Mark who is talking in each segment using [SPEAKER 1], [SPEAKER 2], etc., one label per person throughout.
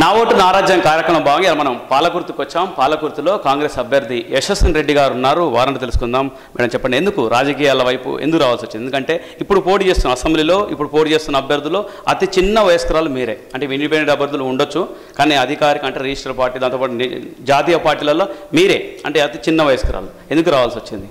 [SPEAKER 1] నా ఓటు నా రాజ్యం కార్యక్రమం భాగంగా ఇలా మనం పాలకుర్తికి వచ్చాం పాలకుర్తిలో కాంగ్రెస్ అభ్యర్థి యశస్విన్ రెడ్డి గారు ఉన్నారు వారంటీ తెలుసుకుందాం మేడం చెప్పండి ఎందుకు రాజకీయాల వైపు ఎందుకు రావాల్సి వచ్చింది ఎందుకంటే ఇప్పుడు పోటీ చేస్తున్న అసెంబ్లీలో ఇప్పుడు పోటీ చేస్తున్న అభ్యర్థులు అతి చిన్న వయస్కరాలు మీరే అంటే ఇండిపెండెంట్ అభ్యర్థులు ఉండొచ్చు కానీ అధికారిక అంటే రిజిస్టర్ పార్టీ దాంతోపాటు ని- జాతీయ పార్టీలలో మీరే అంటే అతి చిన్న వయస్కరాలు ఎందుకు రావాల్సి వచ్చింది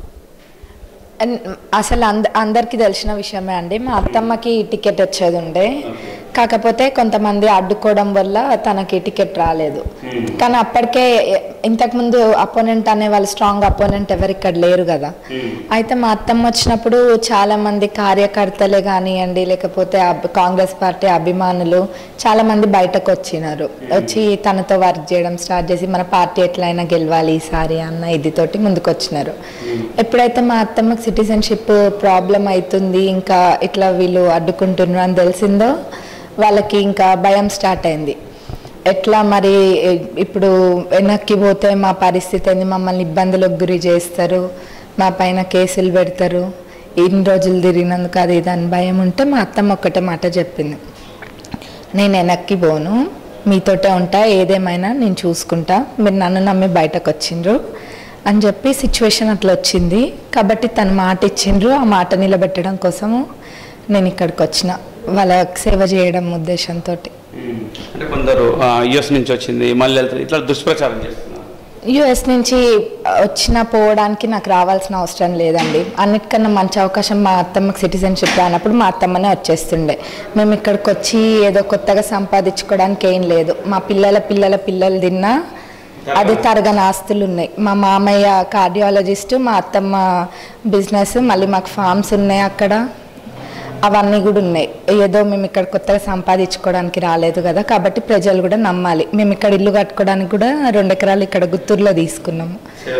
[SPEAKER 2] అండ్ అసలు అంద అందరికీ తెలిసిన విషయమే అండి మా అత్తమ్మకి టికెట్ వచ్చేది ఉండే కాకపోతే కొంతమంది అడ్డుకోవడం వల్ల తనకి టికెట్ రాలేదు కానీ అప్పటికే ఇంతకుముందు అపోనెంట్ అనే వాళ్ళు స్ట్రాంగ్ అపోనెంట్ ఎవరు ఇక్కడ లేరు కదా అయితే మా అత్తమ్మ వచ్చినప్పుడు చాలా మంది కార్యకర్తలే కానివ్వండి లేకపోతే అబ్- కాంగ్రెస్ పార్టీ అభిమానులు చాలా మంది బయటకు వచ్చినారు వచ్చి తనతో వర్క్ చేయడం స్టార్ట్ చేసి మన పార్టీ ఎట్లయినా గెలవాలి ఈసారి అన్న ఇది తోటి ముందుకు వచ్చినారు ఎప్పుడైతే మా అత్తమ్మకి సిటిజన్షిప్ ప్రాబ్లం అవుతుంది ఇంకా ఇట్లా వీళ్ళు అడ్డుకుంటున్నారు అని తెలిసిందో వాళ్ళకి ఇంకా భయం స్టార్ట్ అయింది ఎట్లా మరి ఇప్పుడు వెనక్కి పోతే మా పరిస్థితి ఏంది మమ్మల్ని ఇబ్బందులకు గురి చేస్తారు మా పైన కేసులు పెడతారు ఇన్ని రోజులు తిరిగినందుకు అది ఇది అని భయం ఉంటే మా అత్తమ్మ ఒక్కటే మాట చెప్పింది నేను వెనక్కి పోను మీతోటే ఉంటా ఏదేమైనా నేను చూసుకుంటా మీరు నన్ను నమ్మి బయటకు వచ్చిండ్రు అని చెప్పి సిచ్యువేషన్ అట్లా వచ్చింది కాబట్టి తను మాట ఇచ్చిండ్రు ఆ మాట నిలబెట్టడం కోసము నేను ఇక్కడికి వచ్చిన వాళ్ళకి సేవ చేయడం ఉద్దేశంతో
[SPEAKER 1] అంటే కొందరు యుఎస్ నుంచి వచ్చింది మళ్ళీ వెళ్తుంది ఇట్లా దుష్ప్రచారం చేస్తున్నారు
[SPEAKER 2] యుఎస్ నుంచి వచ్చిన పోవడానికి నాకు రావాల్సిన అవసరం లేదండి అన్నిటికన్నా మంచి అవకాశం మా అత్తమ్మకి సిటిజన్షిప్ రానప్పుడు మా అత్తమ్మనే వచ్చేస్తుండే మేము ఇక్కడికి వచ్చి ఏదో కొత్తగా సంపాదించుకోవడానికి ఏం లేదు మా పిల్లల పిల్లల పిల్లలు తిన్నా అది తరగని ఆస్తులు ఉన్నాయి మా మామయ్య కార్డియాలజిస్ట్ మా అత్తమ్మ బిజినెస్ మళ్ళీ మాకు ఫార్మ్స్ ఉన్నాయి అక్కడ అవన్నీ కూడా ఉన్నాయి ఏదో మేము ఇక్కడ కొత్తగా సంపాదించుకోవడానికి రాలేదు కదా కాబట్టి ప్రజలు కూడా నమ్మాలి మేము ఇక్కడ ఇల్లు కట్టుకోవడానికి కూడా రెండు ఎకరాలు ఇక్కడ గుత్తూరులో తీసుకున్నాము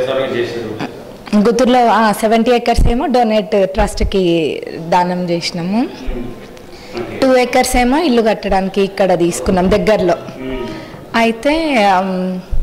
[SPEAKER 2] గుత్తూరులో సెవెంటీ ఎకర్స్ ఏమో డొనేట్ ట్రస్ట్కి దానం చేసినాము టూ ఎకర్స్ ఏమో ఇల్లు కట్టడానికి ఇక్కడ తీసుకున్నాం దగ్గరలో అయితే ఆమ్,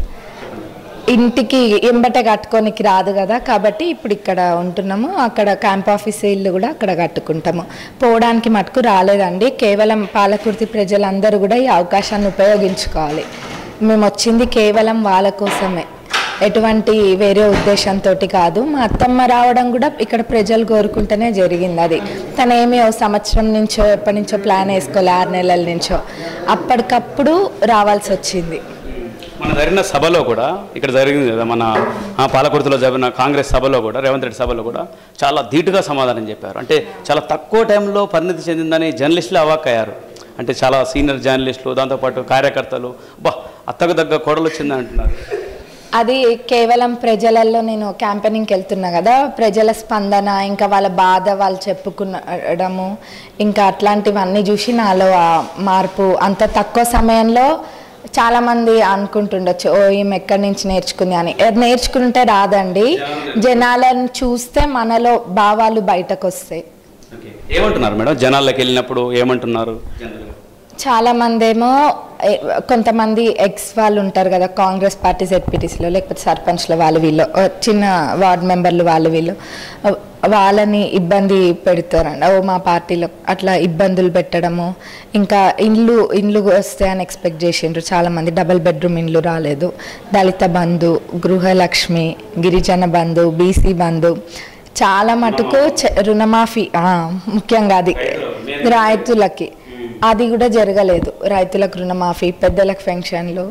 [SPEAKER 2] ఇంటికి ఎంబట కట్టుకోనికి రాదు కదా కాబట్టి ఇప్పుడు ఇక్కడ ఉంటున్నాము అక్కడ క్యాంప్ ఆఫీస్ ఇల్లు కూడా అక్కడ కట్టుకుంటాము పోవడానికి మటుకు రాలేదండి కేవలం పాలకుర్తి ప్రజలందరూ కూడా ఈ అవకాశాన్ని ఉపయోగించుకోవాలి మేము వచ్చింది కేవలం వాళ్ళ కోసమే ఎటువంటి వేరే ఉద్దేశంతో కాదు మా అత్తమ్మ రావడం కూడా ఇక్కడ ప్రజలు కోరుకుంటేనే జరిగింది అది తను ఏమి ఓ సంవత్సరం నుంచో ఎప్పటి నుంచో ప్లాన్ వేసుకోలే ఆరు నెలల నుంచో అప్పటికప్పుడు రావాల్సి వచ్చింది
[SPEAKER 1] మన జరిగిన సభలో కూడా ఇక్కడ జరిగింది కదా మన ఆ, పాలకుర్తిలో జరిగిన కాంగ్రెస్ సభలో కూడా రేవంత్ రెడ్డి సభలో కూడా చాలా ధీటుగా సమాధానం చెప్పారు అంటే చాలా తక్కువ టైంలో పరిణితి చెందిందని జర్నలిస్టులు అవాక్కయ్యారు అంటే చాలా సీనియర్ జర్నలిస్టులు దాంతోపాటు కార్యకర్తలు బా అత్తకు దగ్గర కోడలు వచ్చింది అంటున్నారు
[SPEAKER 2] అది కేవలం ప్రజలలో నేను క్యాంపెయినింగ్కి వెళ్తున్నా కదా ప్రజల స్పందన ఇంకా వాళ్ళ బాధ వాళ్ళు చెప్పుకునడము ఇంకా అట్లాంటివన్నీ చూసి నాలో ఆ మార్పు అంత తక్కువ సమయంలో చాలామంది అనుకుంటుండొచ్చు ఓ ఈమె ఎక్కడి నుంచి నేర్చుకుంది అని అది నేర్చుకుంటే రాదండి జనాలను చూస్తే మనలో భావాలు బయటకు వస్తాయి
[SPEAKER 1] ఏమంటున్నారు మేడం జనాల్లోకి వెళ్ళినప్పుడు ఏమంటున్నారు
[SPEAKER 2] చాలా మంది ఏమో ఏ, కొంతమంది ఎక్స్ వాళ్ళు ఉంటారు కదా కాంగ్రెస్ పార్టీ జెడ్పీటీసీలో లేకపోతే సర్పంచ్ల వాళ్ళు వీళ్ళు ఓ చిన్న వార్డ్ మెంబర్లు వాళ్ళు వీళ్ళు ఓ, వాళ్ళని ఇబ్బంది పెడతారండి ఓ మా పార్టీలో అట్లా ఇబ్బందులు పెట్టడము ఇంకా ఇండ్లు ఇండ్లు వస్తాయని ఎక్స్పెక్ట్ చేసిండ్రు చాలామంది డబుల్ బెడ్రూమ్ ఇండ్లు రాలేదు దళిత బంధు గృహలక్ష్మి గిరిజన బంధు బీసీ బంధు చాలా మటుకు చ- రుణమాఫీ ఆ, ముఖ్యంగా అది రైతులకి అది కూడా జరగలేదు రైతులకు రుణమాఫీ పెద్దలకు పెన్షన్లు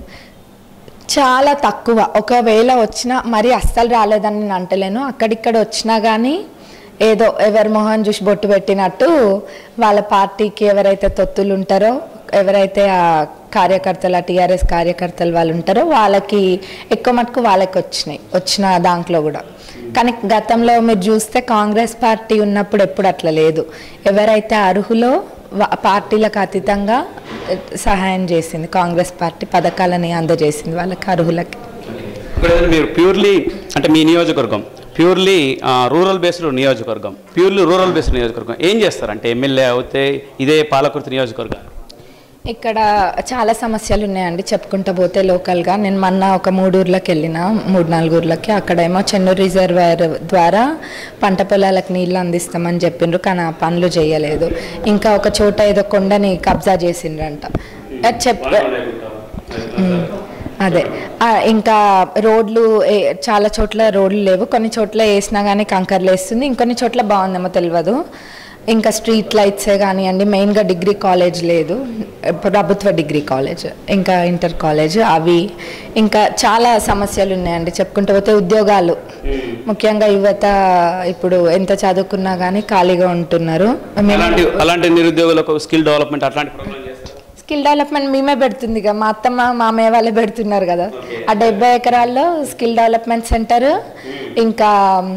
[SPEAKER 2] చాలా తక్కువ ఒకవేళ వచ్చినా మరి అస్సలు రాలేదని నేను అంటలేను అక్కడిక్కడ వచ్చినా కానీ ఏదో ఎవరి మొహం చూసి బొట్టు పెట్టినట్టు వాళ్ళ పార్టీకి ఎవరైతే తొత్తులు ఉంటారో ఎవరైతే ఆ కార్యకర్తలు టీఆర్ఎస్ కార్యకర్తలు వాళ్ళు ఉంటారో వాళ్ళకి ఎక్కువ మటుకు వాళ్ళకి వచ్చినాయి వచ్చిన దాంట్లో కూడా కానీ గతంలో మీరు చూస్తే కాంగ్రెస్ పార్టీ ఉన్నప్పుడు ఎప్పుడు అట్లా లేదు ఎవరైతే అర్హులో వా- పార్టీలకు అతీతంగా ఎ, సహాయం చేసింది కాంగ్రెస్ పార్టీ పథకాలని అందజేసింది వాళ్ళకి అర్హులకి
[SPEAKER 1] ఇక్కడ ఏదైనా మీరు ప్యూర్లీ అంటే మీ నియోజకవర్గం ప్యూర్లీ రూరల్ బేస్డ్ నియోజకవర్గం ప్యూర్లీ రూరల్ బేస్డ్ నియోజకవర్గం ఏం చేస్తారంటే ఎమ్మెల్యే అవుతే ఇదే పాలకుర్తి నియోజకవర్గం
[SPEAKER 2] ఇక్కడ చాలా సమస్యలు ఉన్నాయండి చెప్పుకుంటూ పోతే లోకల్గా నేను మొన్న ఒక మూడు ఊర్లకు వెళ్ళిన మూడు నాలుగు ఊర్లకి అక్కడేమో చెన్నూరు రిజర్వాయర్ ద్వారా పంట పొలాలకు నీళ్ళు అందిస్తామని చెప్పిండ్రు కానీ ఆ పనులు చేయలేదు ఇంకా ఒక చోట ఏదో కొండని కబ్జా చేసిండ్రంట అది చెప్ ఉమ్. అదే ఆ, ఇంకా రోడ్లు ఏ- చాలా చోట్ల రోడ్లు లేవు కొన్ని చోట్ల వేసినా కానీ కంకర్లు వేస్తుంది ఇంకొన్ని చోట్ల బాగుందేమో తెలియదు ఇంకా స్ట్రీట్ లైట్సే కానివ్వండి మెయిన్గా డిగ్రీ కాలేజ్ లేదు ప్రభుత్వ డిగ్రీ కాలేజ్ ఇంకా ఇంటర్ కాలేజ్ అవి ఇంకా చాలా సమస్యలు ఉన్నాయండి చెప్పుకుంటూ పోతే ఉద్యోగాలు ముఖ్యంగా యువత ఇప్పుడు ఎంత చదువుకున్నా కానీ ఖాళీగా ఉంటున్నారు మేము
[SPEAKER 1] అలాంటి అలాంటి నిరుద్యోగులకు స్కిల్ డెవలప్మెంట్ అట్లాంటి ప్రోగ్రామ్ చేస్తారు
[SPEAKER 2] స్కిల్ డెవలప్మెంట్ మేమే పెడుతుంది ఇక మా అత్తమ్మ మామయ్య వాళ్ళే పెడుతున్నారు కదా ఆ డెబ్బై ఎకరాల్లో స్కిల్ డెవలప్మెంట్ సెంటర్ ఇంకా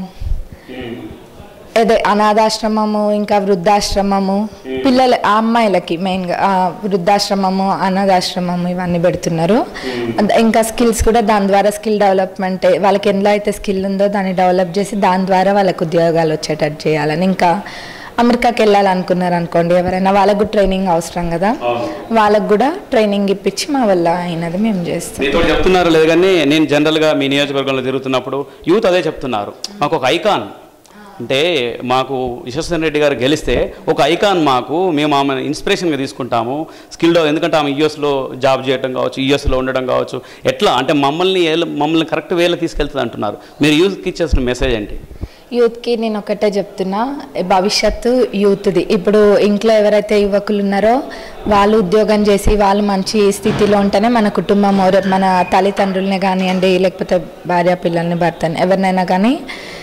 [SPEAKER 2] అదే అనాథాశ్రమము ఇంకా వృద్ధాశ్రమము పిల్లల ఆ అమ్మాయిలకి మెయిన్గా ఆ వృద్ధాశ్రమము అనాథాశ్రమము ఇవన్నీ పెడుతున్నారు అంద- ఇంకా స్కిల్స్ కూడా దాని ద్వారా స్కిల్ డెవలప్మెంట్ వాళ్ళకి ఎందులో అయితే స్కిల్ ఉందో దాన్ని డెవలప్ చేసి దాని ద్వారా వాళ్ళకు ఉద్యోగాలు వచ్చేటట్టు చేయాలని ఇంకా అమెరికాకి వెళ్ళాలనుకున్నారు అనుకోండి ఎవరైనా వాళ్ళకు కూడా ట్రైనింగ్ అవసరం కదా వాళ్ళకు కూడా ట్రైనింగ్ ఇప్పించి మా వల్ల అయినది మేము చేస్తాం
[SPEAKER 1] మీతో చెప్తున్నారు లేదు కానీ నేను జనరల్గా మీ నియోజకవర్గంలో తిరుగుతున్నప్పుడు యూత్ అదే చెప్తున్నారు మాకు ఒక ఐకాన్ అంటే మాకు యశస్వన్ రెడ్డి గారు గెలిస్తే ఒక ఐకాన్ మాకు మేము ఆమె ఇన్స్పిరేషన్గా తీసుకుంటాము స్కిల్ డెవ- ఎందుకంటే ఆమె యూఎస్లో జాబ్ చేయడం కావచ్చు యూఎస్లో ఉండడం కావచ్చు ఎట్లా అంటే మమ్మల్ని ఏ- మమ్మల్ని కరెక్ట్ వేలో తీసుకెళ్తుంది అంటున్నారు మీరు యూత్కి ఇచ్చేసిన మెసేజ్ ఏంటి
[SPEAKER 2] యూత్కి నేను ఒకటే చెప్తున్నా భవిష్యత్తు యూత్ది ఇప్పుడు ఇంట్లో ఎవరైతే యువకులు ఉన్నారో వాళ్ళు ఉద్యోగం చేసి వాళ్ళు మంచి స్థితిలో ఉంటేనే మన కుటుంబం ఓర- మన తల్లిదండ్రుల్ని కానివ్వండి లేకపోతే భార్య పిల్లల్ని భర్తని ఎవరినైనా కానీ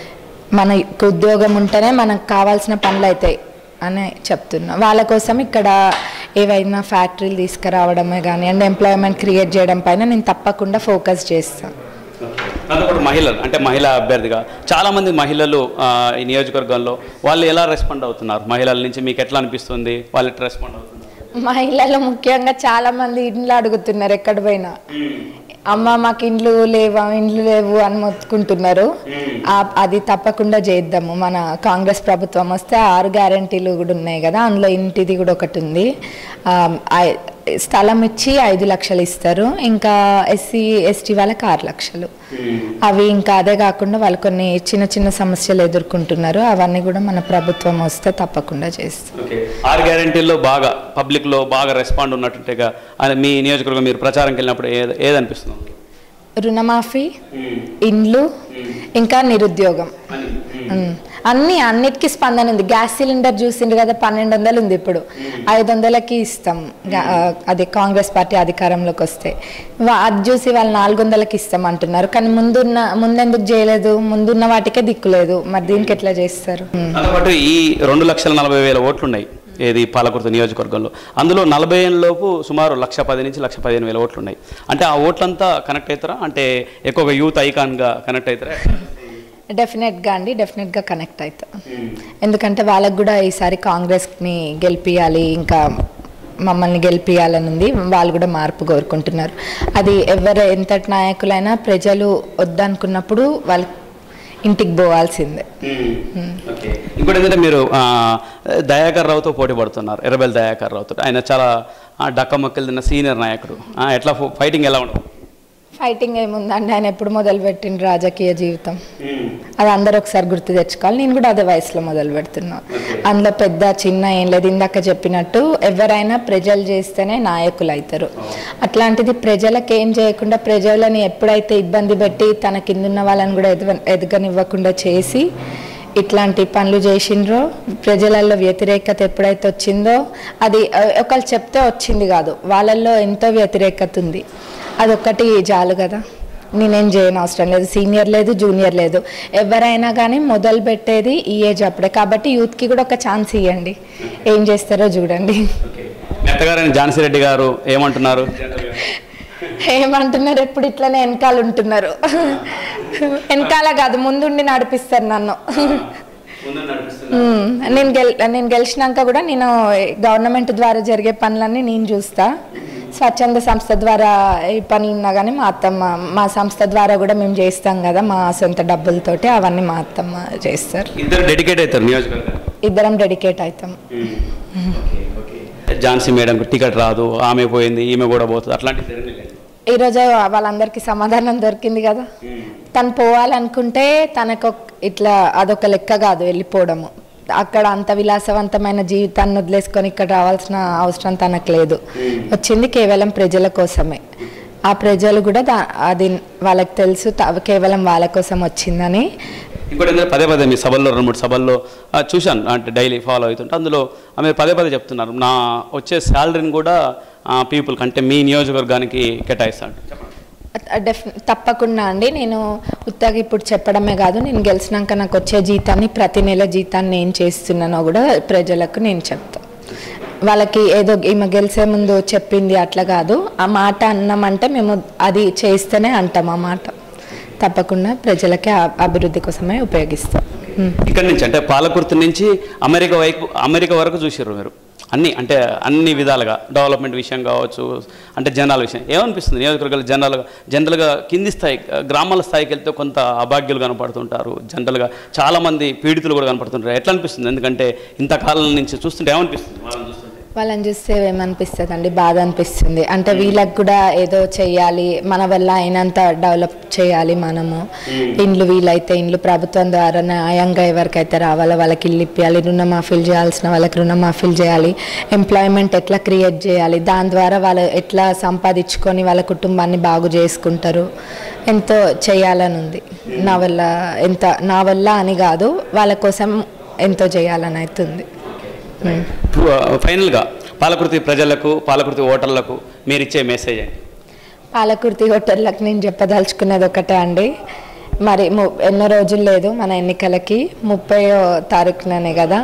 [SPEAKER 2] మనకు ఉద్యోగం ఉంటేనే మనకు కావాల్సిన పనులు అవుతాయి అని చెప్తున్నా వాళ్ళ కోసం ఇక్కడ ఏవైనా ఫ్యాక్టరీలు తీసుకురావడమే కానివ్వండి ఎంప్లాయ్మెంట్ క్రియేట్ చేయడం పైన నేను తప్పకుండా ఫోకస్ చేస్తాను
[SPEAKER 1] దాంతోపాటు మహిళలు అంటే మహిళా అభ్యర్థిగా చాలామంది మహిళలు ఆ, ఈ నియోజకవర్గంలో వాళ్ళు ఎలా రెస్పాండ్ అవుతున్నారు మహిళల నుంచి మీకు ఎట్లా అనిపిస్తుంది వాళ్ళు ఎట్లా రెస్పాండ్ అవుతున్నారు
[SPEAKER 2] మహిళలు ముఖ్యంగా చాలా మంది ఇండ్లు అడుగుతున్నారు ఎక్కడ పోయినా అమ్మ మాకు ఇండ్లు లేవా ఇండ్లు లేవు అని మొత్తుకుంటున్నారు ఆ- అది తప్పకుండా చేద్దాము మన కాంగ్రెస్ ప్రభుత్వం వస్తే ఆరు గ్యారంటీలు కూడా ఉన్నాయి కదా అందులో ఇంటిది కూడా ఒకటి ఉంది ఆ, ఐ- స్థలం ఇచ్చి ఐదు లక్షలు ఇస్తారు ఇంకా ఎస్సీ ఎస్టీ వాళ్ళకి ఆరు లక్షలు అవి ఇంకా అదే కాకుండా వాళ్ళు కొన్ని చిన్న చిన్న సమస్యలు ఎదుర్కొంటున్నారు అవన్నీ కూడా మన ప్రభుత్వం వస్తే తప్పకుండా చేస్తాం
[SPEAKER 1] ఓకే ఆరు గ్యారంటీల్లో బాగా పబ్లిక్లో బాగా రెస్పాండ్ ఉన్నట్టుగా అది మీ నియోజకవర్గం మీరు ప్రచారంకి వెళ్ళినప్పుడు ఏది ఏదనిపిస్తుంది
[SPEAKER 2] రుణమాఫీ ఇండ్లు ఇంకా నిరుద్యోగం ఉమ్. అన్ని అన్నిటికీ స్పందన ఉంది గ్యాస్ సిలిండర్ చూసిండ్రు కదా పన్నెండు వందలు ఉంది ఇప్పుడు ఐదు వందలకి ఇస్తాం గా- ఆ, అది కాంగ్రెస్ పార్టీ అధికారంలోకి వస్తే వా- అది చూసి వాళ్ళు నాలుగు వందలకి ఇస్తాం అంటున్నారు కానీ ముందున్న ముందెందుకు చేయలేదు ముందున్న వాటికే దిక్కులేదు మరి దీనికి ఎట్లా చేస్తారు ఉమ్.
[SPEAKER 1] దాంతోపాటు ఈ రెండు లక్షల నలభై వేల ఓట్లు ఉన్నాయి ఏది పాలకుర్తి నియోజకవర్గంలో అందులో నలభై ఏళ్ళ లోపు సుమారు లక్ష పది నుంచి లక్ష పదిహేను వేల ఓట్లు ఉన్నాయి అంటే ఆ ఓట్లంతా కనెక్ట్ అవుతారా అంటే ఎక్కువగా యూత్ ఐకాన్గా కనెక్ట్ అవుతారా
[SPEAKER 2] డెఫినెట్గా అండి డెఫినెట్గా కనెక్ట్ అవుతాం ఎందుకంటే వాళ్ళకు కూడా ఈసారి కాంగ్రెస్ని గెలిపియాలి ఇంకా మమ్మల్ని గెలిపియాలని ఉంది వాళ్ళు కూడా మార్పు కోరుకుంటున్నారు అది ఎవరు ఎంతటి నాయకులైనా ప్రజలు వద్దనుకున్నప్పుడు వాళ్ళు ఇంటికి పోవాల్సిందే
[SPEAKER 1] ఓకే ఇంకోటి ఏంటంటే మీరు ఆ, దయాకర్ రావుతో పోటీ పడుతున్నారు ఎర్రబెల్ దయాకర్ రావుతో ఆయన చాలా ఆ, డక్కమక్కలు తిన్న సీనియర్ నాయకుడు ఆ, ఎట్లా ఫైటింగ్ ఎలా ఉండదు
[SPEAKER 2] ఫైటింగ్ ఏముందండి ఆయన ఎప్పుడు మొదలు పెట్టిన రాజకీయ జీవితం అది అందరూ ఒకసారి గుర్తు తెచ్చుకోవాలి నేను కూడా అదే వయసులో మొదలు పెడుతున్నా అందులో పెద్ద చిన్న ఏం లేదు ఇందాక చెప్పినట్టు ఎవరైనా ప్రజలు చేస్తేనే నాయకులు అవుతారు అట్లాంటిది ప్రజలకు ఏం చేయకుండా ప్రజలని ఎప్పుడైతే ఇబ్బంది పెట్టి తన కిందున్న వాళ్ళని కూడా ఎదగ ఎదగనివ్వకుండా చేసి ఇట్లాంటి పనులు చేసిండ్రో ప్రజలలో వ్యతిరేకత ఎప్పుడైతే వచ్చిందో అది ఆ, ఒకళ్ళు చెప్తే వచ్చింది కాదు వాళ్ళల్లో ఎంతో వ్యతిరేకత ఉంది అదొక్కటి చాలు కదా నేనేం చేయని అవసరం లేదు సీనియర్ లేదు జూనియర్ లేదు ఎవరైనా కానీ మొదలు పెట్టేది ఈ ఏజ్ అప్పుడే కాబట్టి యూత్కి కూడా ఒక ఛాన్స్ ఇవ్వండి ఏం చేస్తారో చూడండి
[SPEAKER 1] మీ అత్తగారైన ఝాన్సీ రెడ్డి గారు ఏమంటున్నారు
[SPEAKER 2] ఏమంటున్నారు ఎప్పుడు ఇట్లనే వెనకాల ఉంటున్నారు వెనకాల కాదు ముందుండి నడిపిస్తారు నన్ను మ్మ్. నేను గెల్ నేను గెలిచినాక కూడా నేను గవర్నమెంట్ ద్వారా జరిగే పనులన్నీ నేను చూస్తా స్వచ్ఛంద సంస్థ ద్వారా ఈ పనులు ఉన్నా కానీ మా అత్తమ్మ మా సంస్థ ద్వారా కూడా మేము చేస్తాం కదా మా సొంత డబ్బులతోటి అవన్నీ మా అత్తమ్మ చేస్తారు
[SPEAKER 1] ఇద్దరు డెడికేట్ అవుతారు నియోజకవర్గం
[SPEAKER 2] ఇద్దరం డెడికేట్ అవుతాం
[SPEAKER 1] ఝాన్సీ మేడంకు టికెట్ రాదు ఆమె పోయింది ఈమె కూడా పోతుంది అట్లాంటి జరిగింది లేదు.
[SPEAKER 2] ఈరోజు వాళ్ళందరికీ సమాధానం దొరికింది కదా తను పోవాలనుకుంటే తనకు ఒక- ఇట్లా అదొక లెక్క కాదు వెళ్ళిపోవడము అక్కడ అంత విలాసవంతమైన జీవితాన్ని వదిలేసుకొని ఇక్కడ రావాల్సిన అవసరం తనకు లేదు వచ్చింది కేవలం ప్రజల కోసమే ఆ ప్రజలు కూడా దా అది వాళ్ళకి తెలుసు త- కేవలం వాళ్ళ కోసం వచ్చిందని
[SPEAKER 1] ఇంకోటి ఏంటంటే పదే పదే మీ సభల్లో రెండు మూడు సభల్లో ఆ, చూశాను అంటే డైలీ ఫాలో అవుతుంటే అందులో ఆమె పదే పదే చెప్తున్నారు నా వచ్చే శాలరీని కూడా పీపుల్కి అంటే మీ నియోజకవర్గానికి కేటాయిస్తాను
[SPEAKER 2] డెఫ్ తప్పకుండా అండి నేను ఉత్తగా ఇప్పుడు చెప్పడమే కాదు నేను గెలిచినాక నాకు వచ్చే జీతాన్ని ప్రతి నెల జీతాన్ని ఏం చేస్తున్నానో కూడా ప్రజలకు నేను చెప్తా వాళ్ళకి ఏదో ఈమె గెలిచే ముందు చెప్పింది అట్లా కాదు ఆ మాట అన్నామంటే మేము అది చేస్తేనే అంటాం ఆ మాట తప్పకుండా ప్రజలకి ఆ అభివృద్ధి కోసమే ఉపయోగిస్తాం ఉమ్.
[SPEAKER 1] ఇక్కడ నుంచి అంటే పాలకుర్తి నుంచి అమెరికా వైపు అమెరికా వరకు చూసారు మీరు అన్ని అంటే అన్ని విధాలుగా డెవలప్మెంట్ విషయం కావచ్చు అంటే జనాల విషయం ఏమనిపిస్తుంది నియోజకవర్గాలు జనరల్గా జనరల్గా కింది స్థాయి గ్రామాల స్థాయికి వెళ్తే కొంత అభాగ్యులు కనపడుతుంటారు జనరల్గా చాలామంది పీడితులు కూడా కనపడుతుంటారు ఎట్లా అనిపిస్తుంది ఎందుకంటే ఇంతకాలం నుంచి చూస్తుంటే ఏమనిపిస్తుంది వాళ్ళని చూస్తుంటే
[SPEAKER 2] వాళ్ళని చూస్తే ఏమనిపిస్తుంది అండి బాధ అనిపిస్తుంది అంటే వీళ్ళకి కూడా ఏదో చేయాలి మన వల్ల అయినంత డెవలప్ చేయాలి మనము ఇండ్లు వీలైతే ఇండ్లు ప్రభుత్వం ద్వారా న్యాయంగా ఎవరికైతే రావాలో వాళ్ళకి ఇల్లు ఇప్పించాలి రుణమాఫీలు చేయాల్సిన వాళ్ళకి రుణమాఫీలు చేయాలి ఎంప్లాయ్మెంట్ ఎట్లా క్రియేట్ చేయాలి దాని ద్వారా వాళ్ళు ఎట్లా సంపాదించుకొని వాళ్ళ కుటుంబాన్ని బాగు చేసుకుంటారు ఎంతో చేయాలని ఉంది నా వల్ల ఎంత నా వల్ల అని కాదు వాళ్ళ కోసం ఎంతో చేయాలని అవుతుంది ఉమ్.
[SPEAKER 1] ఫైనల్గా పాలకృతి ప్రజలకు పాలకృతి ఓటర్లకు మీరు ఇచ్చే మెసేజ్ అండి
[SPEAKER 2] పాలకుర్తి హోటళ్ళకి నేను చెప్పదలుచుకున్నది ఒకటే అండి మరి ము- ఎన్నో రోజులు లేదు మన ఎన్నికలకి ముప్పై తారీఖుననే కదా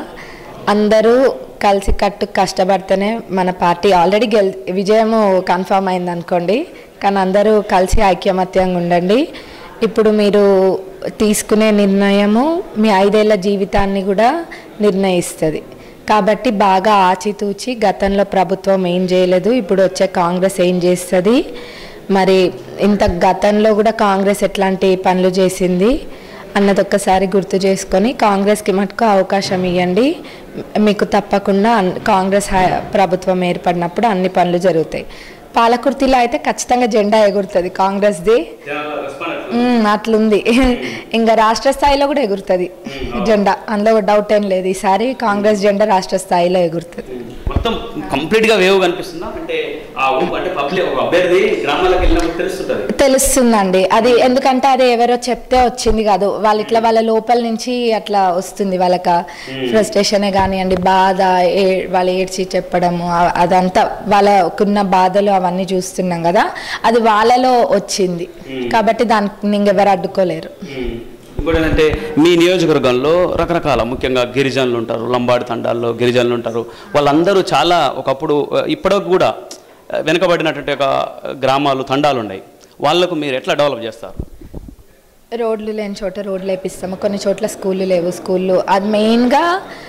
[SPEAKER 2] అందరూ కలిసి కట్టు కష్టపడితేనే మన పార్టీ ఆల్రెడీ గెల్ విజయము కన్ఫర్మ్ అయింది అనుకోండి కానీ అందరూ కలిసి ఐక్యమత్యంగా ఉండండి ఇప్పుడు మీరు తీసుకునే నిర్ణయము మీ ఐదేళ్ల జీవితాన్ని కూడా నిర్ణయిస్తుంది కాబట్టి బాగా ఆచితూచి గతంలో ప్రభుత్వం ఏం చేయలేదు ఇప్పుడు వచ్చే కాంగ్రెస్ ఏం చేస్తుంది మరి ఇంత గతంలో కూడా కాంగ్రెస్ ఎట్లాంటి పనులు చేసింది అన్నది ఒక్కసారి గుర్తు చేసుకొని కాంగ్రెస్కి మటుకు అవకాశం ఇవ్వండి మీకు తప్పకుండా అన్- కాంగ్రెస్ హా- ప్రభుత్వం ఏర్పడినప్పుడు అన్ని పనులు జరుగుతాయి పాలకుర్తిలో అయితే ఖచ్చితంగా జెండా ఎగురుతుంది కాంగ్రెస్ది మ్మ్, అట్లుంది ఇంకా రాష్ట్ర స్థాయిలో కూడా ఎగురుతుంది జెండా అందులో డౌట్ ఏం లేదు ఈసారి కాంగ్రెస్ జెండా రాష్ట్ర స్థాయిలో ఎగురుతుంది
[SPEAKER 1] మొత్తం కంప్లీట్గా వేవ్ కనిపిస్తుందా అంటే ఆ ఊ- అంటే పబ్లిక్ ఒక అభ్యర్థి గ్రామాలకు వెళ్ళినప్పుడు తెలుస్తుంటుంది
[SPEAKER 2] తెలుస్తుందండి అది ఎందుకంటే అది ఎవరో చెప్తే వచ్చింది కాదు వాళ్ళు ఇట్లా వాళ్ళ లోపల నుంచి అట్లా వస్తుంది వాళ్ళక ఫ్రస్ట్రేషనే కానివ్వండి బాధ ఏ వాళ్ళు ఏడ్చి చెప్పడము ఆ- అదంతా వాళ్ళకున్న బాధలు అవన్నీ చూస్తున్నాం కదా అది వాళ్ళలో వచ్చింది కాబట్టి దానికి ఇంకెవరు అడ్డుకోలేరు
[SPEAKER 1] ఇంకోటి ఏంటంటే మీ నియోజకవర్గంలో రకరకాల ముఖ్యంగా గిరిజనులు ఉంటారు లంబాడి తండాల్లో గిరిజనులు ఉంటారు వాళ్ళందరూ చాలా ఒకప్పుడు ఆ, ఇప్పటికి కూడా ఆ, వెనుకబడినటువంటి ఒక గ్రామాలు తండాలు ఉన్నాయి వాళ్ళకు మీరు ఎట్లా డెవలప్ చేస్తారు
[SPEAKER 2] రోడ్లు లేని చోట రోడ్లు వేపిస్తాము కొన్ని చోట్ల స్కూళ్ళు లేవు స్కూళ్ళు అది మెయిన్గా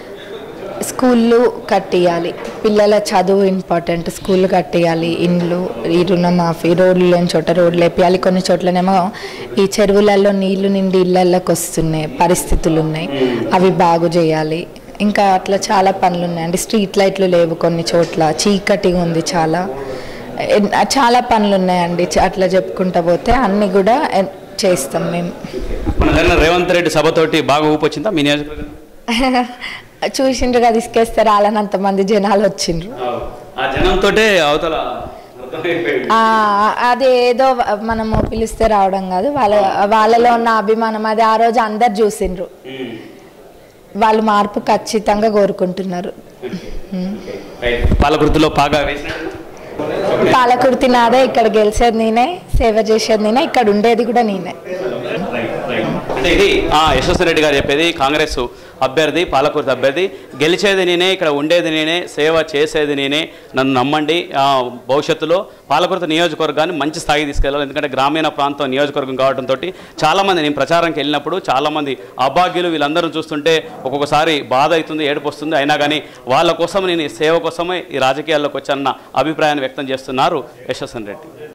[SPEAKER 2] స్కూళ్ళు కట్టియాలి పిల్లల చదువు ఇంపార్టెంట్ స్కూళ్ళు కట్టియాలి ఇండ్లు ఈ రుణమాఫీ రోడ్లు లేని చోట రోడ్లు వేపియాలి కొన్ని చోట్లనేమో ఈ చెరువులలో నీళ్లు నిండి ఇళ్ళల్లోకి వస్తున్నాయి పరిస్థితులు ఉన్నాయి అవి బాగు చేయాలి ఇంకా అట్లా చాలా పనులు ఉన్నాయండి స్ట్రీట్ లైట్లు లేవు కొన్ని చోట్ల చీకటిగా ఉంది చాలా ఎన్- చాలా పనులు ఉన్నాయండి చ- అట్లా చెప్పుకుంటా పోతే అన్నీ కూడా ఎన్- చేస్తాం మేము
[SPEAKER 1] మన దగ్గర రేవంత్ రెడ్డి సభతోటి బాగా ఊపొచ్చిందా మీ నియోజకవర్గం
[SPEAKER 2] చూసిండ్రు కదా ఇసుకేస్తే రాలనంత మంది జనాలు వచ్చిండ్రు
[SPEAKER 1] ఆ జనంతోటే అవతల అర్థమైపోయింది.
[SPEAKER 2] ఆ, అది ఏదో మనము పిలిస్తే రావడం కాదు వాళ్ళ వాళ్ళలో ఉన్న అభిమానం అది ఆ రోజు అందరు చూసిండ్రు
[SPEAKER 1] ఉమ్.
[SPEAKER 2] వాళ్ళు మార్పు ఖచ్చితంగా కోరుకుంటున్నారు
[SPEAKER 1] రైట్. పాలకుర్తిలో బాగా వేసినట్టు
[SPEAKER 2] పాలకుర్తి నాదే ఇక్కడ గెలిచేది నేనే సేవ చేసేది నేనే ఇక్కడ ఉండేది కూడా నేనే
[SPEAKER 1] అంటే ఇది ఆ, యశస్వి రెడ్డి గారు చెప్పేది కాంగ్రెస్ అభ్యర్థి పాలకుర్తి అభ్యర్థి గెలిచేది నేనే ఇక్కడ ఉండేది నేనే సేవ చేసేది నేనే నన్ను నమ్మండి ఆ, భవిష్యత్తులో పాలకుర్తి నియోజకవర్గాన్ని మంచి స్థాయికి తీసుకెళ్ళాలి ఎందుకంటే గ్రామీణ ప్రాంతం నియోజకవర్గం కావడంతో చాలామంది నేను ప్రచారంకి వెళ్ళినప్పుడు చాలామంది అభాగ్యులు వీళ్ళందరూ చూస్తుంటే ఒక్కొక్కసారి బాధ అవుతుంది ఏడుపు వస్తుంది అయినా కానీ వాళ్ళ కోసం నేను ఈ సేవ కోసమే ఈ రాజకీయాల్లోకి వచ్చానన్న అభిప్రాయాన్ని వ్యక్తం చేస్తున్నారు యశస్వన్ రెడ్డి